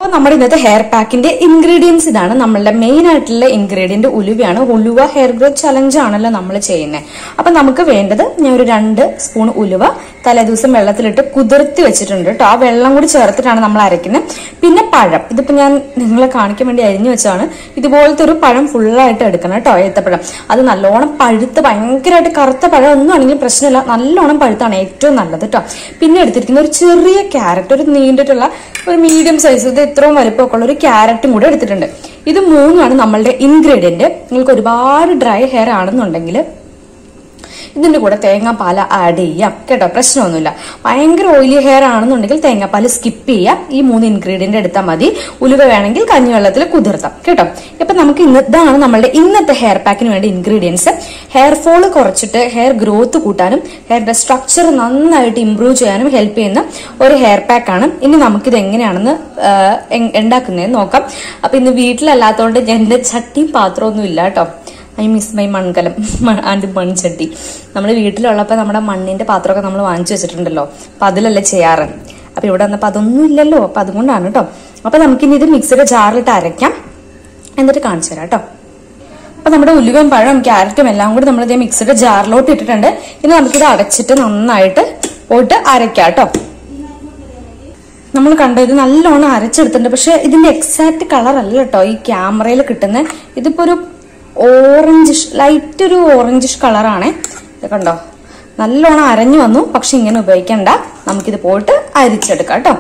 നമ്മുടെ ഇന്നത്തെ hair പാക്കിന്റെ ingredients ഇതാണ് നമ്മളുടെ മെയിൻ ആയിട്ടുള്ള ഇൻഗ്രീഡിയന്റ് ഉലുവയാണ് ഉലുവ ഹെയർ ഗ്രോത്ത് ചലഞ്ച് ആണല്ലോ നമ്മൾ ചെയ്യുന്നത് അപ്പൊ നമുക്ക് വേണ്ടത് ഞാൻ ഒരു രണ്ട് സ്പൂൺ ഉലുവ തലേദിവസം വെള്ളത്തിലിട്ട് കുതിർത്തി വെച്ചിട്ടുണ്ട് കേട്ടോ ആ വെള്ളം കൂടി ചേർത്തിട്ടാണ് നമ്മൾ അരയ്ക്കുന്നത് പിന്നെ പഴം ഇതിപ്പോ ഞാൻ നിങ്ങളെ കാണിക്കാൻ വേണ്ടി അരിഞ്ഞു വെച്ചാണ് ഇതുപോലത്തെ ഒരു പഴം ഫുള്ളായിട്ട് എടുക്കണം കേട്ടോ ഏത്തപ്പഴം അത് നല്ലോണം പഴുത്ത് ഭയങ്കരമായിട്ട് കറുത്ത പഴം ഒന്നും ആണെങ്കിലും പ്രശ്നമില്ല നല്ലോണം പഴുത്താണ് ഏറ്റവും നല്ലത് കേട്ടോ പിന്നെ എടുത്തിരിക്കുന്ന ഒരു ചെറിയ ക്യാരറ്റ് ഒരു നീണ്ടിട്ടുള്ള ഒരു മീഡിയം സൈസ് ഇത് ഇത്രയും വലുപ്പമൊക്കെ ഉള്ള ഒരു ക്യാരറ്റും കൂടെ എടുത്തിട്ടുണ്ട് ഇത് മൂന്നുമാണ് നമ്മളുടെ ഇൻഗ്രീഡിയന്റ് നിങ്ങൾക്ക് ഒരുപാട് ഡ്രൈ ഹെയർ ആണെന്നുണ്ടെങ്കിൽ ഇതിന്റെ കൂടെ തേങ്ങാപ്പാൽ ആഡ് ചെയ്യാം കേട്ടോ പ്രശ്നമൊന്നുമില്ല ഭയങ്കര ഓയിലി ഹെയർ ആണെന്നുണ്ടെങ്കിൽ തേങ്ങാപ്പാൽ സ്കിപ്പ് ചെയ്യാം ഈ മൂന്ന് ഇൻഗ്രീഡിയന്റ് എടുത്താൽ മതി ഉലുവ വേണമെങ്കിൽ കഞ്ഞിവെള്ളത്തിൽ കുതിർത്താം കേട്ടോ ഇപ്പൊ നമുക്ക് ഇന്ന് ഇതാണ് നമ്മളുടെ ഇന്നത്തെ ഹെയർ പാക്കിന് വേണ്ട ഇൻഗ്രീഡിയൻസ് ഹെയർ ഫോൾ കുറച്ചിട്ട് ഹെയർ ഗ്രോത്ത് കൂട്ടാനും ഹെയറിന്റെ സ്ട്രക്ചർ നന്നായിട്ട് ഇംപ്രൂവ് ചെയ്യാനും ഹെൽപ്പ് ചെയ്യുന്ന ഒരു ഹെയർ പാക്കാണ് ഇനി നമുക്കിത് എങ്ങനെയാണെന്ന് ഉണ്ടാക്കുന്നതെന്ന് നോക്കാം അപ്പൊ ഇന്ന് വീട്ടിലല്ലാത്തതുകൊണ്ട് എന്റെ ചട്ടിയും പാത്രമൊന്നും ഇല്ല കേട്ടോ ഐ മിസ് മൈ മൺകലം ആൻഡ് മൺചട്ടി നമ്മൾ വീട്ടിലുള്ളപ്പോൾ നമ്മുടെ മണ്ണിന്റെ പാത്രമൊക്കെ നമ്മൾ വാങ്ങിച്ചു വെച്ചിട്ടുണ്ടല്ലോ അപ്പൊ അതിലല്ലേ ചെയ്യാറ് അപ്പൊ ഇവിടെ വന്നപ്പോൾ അതൊന്നും ഇല്ലല്ലോ അപ്പൊ അതുകൊണ്ടാണ് കേട്ടോ അപ്പൊ നമുക്കിനി ഇത് മിക്സിയുടെ ജാറിലിട്ട് അരയ്ക്കാം എന്നിട്ട് കാണിച്ചു തരാം കേട്ടോ അപ്പൊ നമ്മുടെ ഉലുവയും പഴവും ക്യാരറ്റും എല്ലാം കൂടി നമ്മൾ ഇതേ മിക്സിയുടെ ജാറിലോട്ട് ഇട്ടിട്ടുണ്ട് ഇനി നമുക്കിത് അടച്ചിട്ട് നന്നായിട്ട് പോയിട്ട് അരയ്ക്കാം കേട്ടോ നമ്മൾ കണ്ടോ ഇത് നല്ലോണം അരച്ചെടുത്തിട്ടുണ്ട് പക്ഷെ ഇതിന്റെ എക്സാക്ട് കളർ അല്ല കേട്ടോ ഈ ക്യാമറയിൽ കിട്ടുന്ന ഇതിപ്പോ ഒരു ഓറഞ്ചിഷ് ലൈറ്റ് ഒരു ഓറഞ്ചിഷ് കളറാണ് ഇത് കണ്ടോ നല്ലോണം അരഞ്ഞു വന്നു പക്ഷെ ഇങ്ങനെ ഉപയോഗിക്കണ്ട നമുക്കിത് പോയിട്ട് അരിച്ചെടുക്കാം കേട്ടോ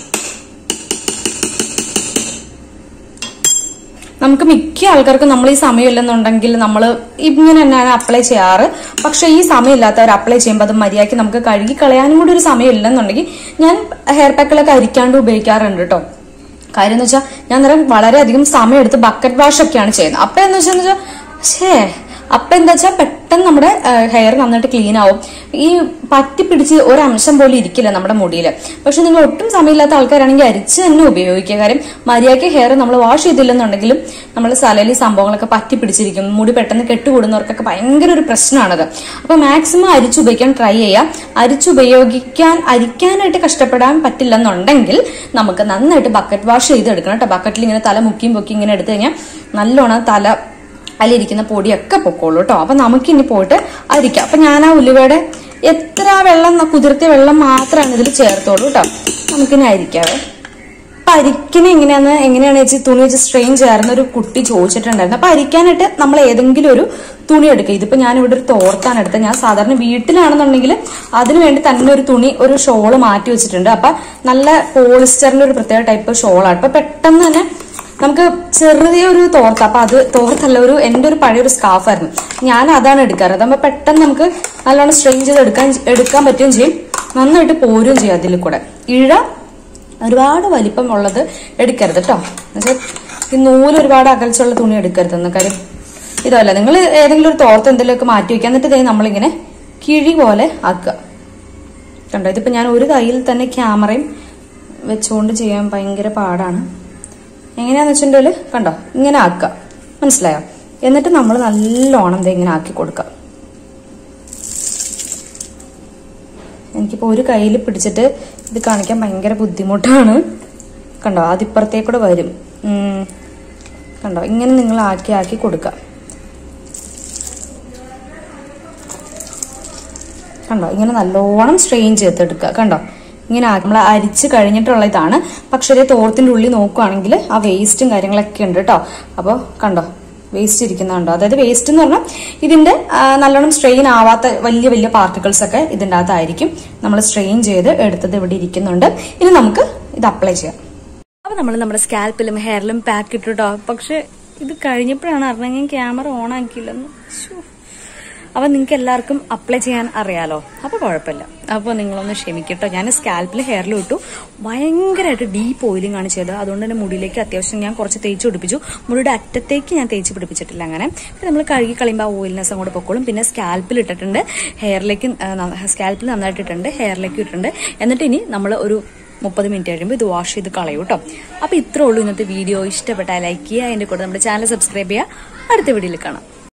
നമുക്ക് മിക്ക ആൾക്കാർക്കും നമ്മൾ ഈ സമയമില്ലെന്നുണ്ടെങ്കിൽ നമ്മൾ ഇങ്ങനെ തന്നെയാണ് അപ്ലൈ ചെയ്യാറ് പക്ഷെ ഈ സമയമില്ലാത്തവർ അപ്ലൈ ചെയ്യുമ്പോൾ അത് മര്യാദയ്ക്ക് നമുക്ക് കഴുകി കളയാനും കൂടി ഒരു സമയമില്ലെന്നുണ്ടെങ്കിൽ ഞാൻ ഹെയർ പാക്കുകളൊക്കെ അരിക്കാണ്ട് ഉപയോഗിക്കാറുണ്ട് കേട്ടോ കാര്യം എന്ന് വെച്ചാൽ ഞാൻ നേരം വളരെയധികം സമയം എടുത്ത് ബക്കറ്റ് വാഷ് ഒക്കെയാണ് ചെയ്യുന്നത് അപ്പൊ എന്ന് വെച്ചാൽ ഷേ അപ്പൊ എന്താ വെച്ചാൽ പെട്ടെന്ന് നമ്മുടെ ഹെയർ നന്നായിട്ട് ക്ലീൻ ആവും ഈ പറ്റി പിടിച്ച് ഒരംശം പോലും ഇരിക്കില്ല നമ്മുടെ മുടിയിൽ പക്ഷെ നിങ്ങൾ ഒട്ടും സമയമില്ലാത്ത ആൾക്കാരാണെങ്കിൽ അരിച്ച് തന്നെ ഉപയോഗിക്കുക കാര്യം മര്യാദയ്ക്ക് ഹെയർ നമ്മൾ വാഷ് ചെയ്തില്ലെന്നുണ്ടെങ്കിലും നമ്മൾ സലലി സംഭവങ്ങളൊക്കെ പറ്റി പിടിച്ചിരിക്കും മുടി പെട്ടെന്ന് കെട്ടുകൂടുന്നവർക്കൊക്കെ ഭയങ്കര ഒരു പ്രശ്നമാണത് അപ്പൊ മാക്സിമം അരിച്ചുപയോഗിക്കാൻ ട്രൈ ചെയ്യാം അരിച്ചുപയോഗിക്കാൻ അരിക്കാനായിട്ട് കഷ്ടപ്പെടാൻ പറ്റില്ലെന്നുണ്ടെങ്കിൽ നമുക്ക് നന്നായിട്ട് ബക്കറ്റ് വാഷ് ചെയ്തെടുക്കണം കേട്ടോ ബക്കറ്റിൽ ഇങ്ങനെ തല മുക്കിയും പൊക്കി ഇങ്ങനെ എടുത്തു കഴിഞ്ഞാൽ നല്ലോണം തല അതിലിരിക്കുന്ന പൊടിയൊക്കെ പൊക്കോളൂ കേട്ടോ അപ്പൊ നമുക്കിനി പോയിട്ട് അരിക്കാം അപ്പൊ ഞാൻ ആ ഉലുവയുടെ എത്ര വെള്ളം കുതിർത്തിയ വെള്ളം മാത്രമാണ് ഇതിൽ ചേർത്തോളൂ കേട്ടോ നമുക്കിനി അരിക്കാവേ അപ്പൊ അരിക്കണ എങ്ങനെയാന്ന് എങ്ങനെയാണ് വെച്ച് തുണി വെച്ച് സ്ട്രെയിൻ ചേർന്ന ഒരു കുട്ടി ചോദിച്ചിട്ടുണ്ടായിരുന്നു അപ്പൊ അരിക്കാനായിട്ട് നമ്മൾ ഏതെങ്കിലും ഒരു തുണി എടുക്കുക ഇതിപ്പോ ഞാൻ ഇവിടെ ഒരു തോർത്താണ് എടുത്തത് ഞാൻ സാധാരണ വീട്ടിലാണെന്നുണ്ടെങ്കിൽ അതിനു വേണ്ടി തന്നെ ഒരു തുണി ഒരു ഷോള് മാറ്റി വെച്ചിട്ടുണ്ട് അപ്പൊ നല്ല പോളിസ്റ്ററിന്റെ ഒരു പ്രത്യേക ടൈപ്പ് ഷോളാണ് അപ്പൊ പെട്ടെന്ന് തന്നെ നമുക്ക് ചെറിയ ഒരു തോർത്ത് അപ്പൊ അത് തോർത്തല്ല ഒരു എന്റെ ഒരു പഴയ ഒരു സ്കാർഫായിരുന്നു ഞാൻ അതാണ് എടുക്കാറ് അതാകുമ്പോ പെട്ടെന്ന് നമുക്ക് നല്ലോണം സ്ട്രെയിൻ ചെയ്ത് എടുക്കാൻ എടുക്കാൻ പറ്റുകയും ചെയ്യും നന്നായിട്ട് പോരുകയും ചെയ്യും അതിൽ കൂടെ ഇഴ ഒരുപാട് വലിപ്പം ഉള്ളത് എടുക്കരുത് കേട്ടോ എന്നുവെച്ചാൽ ഈ നൂല് ഒരുപാട് അകൽച്ചുള്ള തുണി എടുക്കരുത് എന്ന കാര്യം ഇതല്ല നിങ്ങൾ ഏതെങ്കിലും ഒരു തോർത്ത് എന്തെങ്കിലുമൊക്കെ മാറ്റി വെക്കുക എന്നിട്ട് ഇതേ നമ്മളിങ്ങനെ കിഴി പോലെ ആക്കുക കണ്ടോ ഇതിപ്പോ ഞാൻ ഒരു കയ്യിൽ തന്നെ ക്യാമറയും വെച്ചുകൊണ്ട് ചെയ്യാൻ ഭയങ്കര പാടാണ് എങ്ങനെയാന്ന് വെച്ചിട്ടുണ്ടെങ്കിൽ കണ്ടോ ഇങ്ങനെ ആക്കുക മനസ്സിലായോ എന്നിട്ട് നമ്മൾ നല്ലോണം ഇത് ഇങ്ങനെ ആക്കി കൊടുക്കുക എനിക്കിപ്പോൾ ഒരു കയ്യിൽ പിടിച്ചിട്ട് ഇത് കാണിക്കാൻ ഭയങ്കര ബുദ്ധിമുട്ടാണ് കണ്ടോ അതിപ്പുറത്തേക്കൂടെ വരും കണ്ടോ ഇങ്ങനെ നിങ്ങൾ ആക്കി ആക്കി കൊടുക്കുക കണ്ടോ ഇങ്ങനെ നല്ലോണം സ്ട്രെയിൻ ചെയ്തെടുക്കുക കണ്ടോ ഇങ്ങനെ നമ്മൾ അരിച്ച് കഴിഞ്ഞിട്ടുള്ള ഇതാണ് പക്ഷേ ഒരു തോർത്തിന്റെ ഉള്ളിൽ നോക്കുവാണെങ്കിൽ ആ വേസ്റ്റും കാര്യങ്ങളൊക്കെ ഉണ്ട് കേട്ടോ അപ്പോൾ കണ്ടോ വേസ്റ്റ് ഇരിക്കുന്നുണ്ടോ അതായത് വേസ്റ്റ് എന്ന് പറഞ്ഞാൽ ഇതിന്റെ നല്ലോണം സ്ട്രെയിൻ ആവാത്ത വലിയ വലിയ പാർട്ടിക്കിൾസ് ഒക്കെ ഇതിൻ്റെ അകത്തായിരിക്കും നമ്മൾ സ്ട്രെയിൻ ചെയ്ത് എടുത്തത് ഇവിടെ ഇരിക്കുന്നുണ്ട് ഇനി നമുക്ക് ഇത് അപ്ലൈ ചെയ്യാം അപ്പൊ നമ്മൾ നമ്മുടെ സ്കാൽപ്പിലും ഹെയറിലും പാക്ക് ഇട്ടിട്ടോ പക്ഷെ ഇത് കഴിഞ്ഞപ്പോഴാണ് അറിഞ്ഞ ഞാൻ ക്യാമറ ഓൺ ആക്കിയില്ലെന്ന് ശ്ശോ. അപ്പൊ നിങ്ങൾക്ക് എല്ലാവർക്കും അപ്ലൈ ചെയ്യാൻ അറിയാലോ അപ്പൊ കുഴപ്പമില്ല അപ്പൊ നിങ്ങളൊന്ന് ക്ഷമിക്കട്ടോ ഞാൻ സ്കാൽപ്പിൽ ഹെയറിൽ ഇട്ടു ഭയങ്കരമായിട്ട് ഡീപ്പ് ഓയിലിംഗ് ആണ് ചെയ്തത് അതുകൊണ്ട് തന്നെ മുടിയിലേക്ക് അത്യാവശ്യം ഞാൻ കുറച്ച് തേച്ച് പിടിപ്പിച്ചു മുടിയുടെ അറ്റത്തേക്ക് ഞാൻ തേച്ച് പിടിപ്പിച്ചിട്ടില്ല അങ്ങനെ പിന്നെ നമ്മൾ കഴുകി കളയുമ്പോൾ ആ ഓയിൽനെസ് അങ്ങോട്ട് പൊക്കോളും പിന്നെ സ്കാൽപ്പിൽ ഇട്ടിട്ടുണ്ട് ഹെയറിലേക്ക് സ്കാൽപ്പിൽ നന്നായിട്ട് ഇട്ടിട്ടുണ്ട് ഹെയറിലേക്ക് ഇട്ടിട്ടുണ്ട് എന്നിട്ട് ഇനി നമ്മൾ ഒരു മുപ്പത് മിനിറ്റ് കഴിയുമ്പോൾ ഇത് വാഷ് ചെയ്ത് കളയും കേട്ടോ അപ്പോൾ ഇത്രേ ഉള്ളൂ ഇന്നത്തെ വീഡിയോ ഇഷ്ടപ്പെട്ടാൽ ലൈക്ക് ചെയ്യുക അതിൻ്റെ കൂടെ നമ്മുടെ ചാനൽ സബ്സ്ക്രൈബ് ചെയ്യുക അടുത്ത വീഡിയോയിൽ കാണാം